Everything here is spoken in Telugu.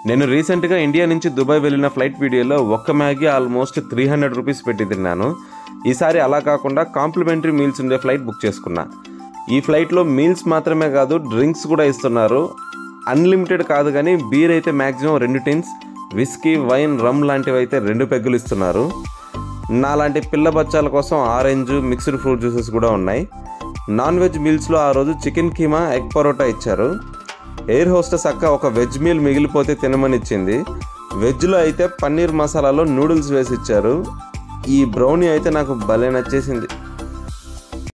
నేను రీసెంట్గా ఇండియా నుంచి దుబాయ్ వెళ్ళిన ఫ్లైట్ వీడియోలో ఒక్క Maggi almost three hundred rupees పెట్టి తిన్నాను ఈసారి అలా కాకుండా కాంప్లిమెంటరీ మీల్స్ ఉండే ఫ్లైట్ బుక్ చేసుకున్నా ఈ ఫ్లైట్లో మీల్స్ మాత్రమే కాదు డ్రింక్స్ కూడా ఇస్తున్నారు అన్లిమిటెడ్ కాదు కానీ బీర్ అయితే మ్యాక్సిమం రెండు టిన్స్ విస్కీ వైన్ రమ్ లాంటివి అయితే రెండు పెగ్గులు ఇస్తున్నారు నాలాంటి పిల్ల బచ్చాల కోసం ఆరెంజ్ మిక్స్డ్ ఫ్రూట్ జ్యూసెస్ కూడా ఉన్నాయి నాన్ వెజ్ మీల్స్లో ఆ రోజు చికెన్ కీమా ఎగ్ పరోటా ఇచ్చారు ఎయిర్ హోస్టెస్ అక్క ఒక వెజ్ మీల్ మిగిలిపోతే తినమని ఇచ్చింది వెజ్లో అయితే పన్నీర్ మసాలాలో నూడిల్స్ వేసి ఇచ్చారు ఈ బ్రౌనీ అయితే నాకు భలే నచ్చేసింది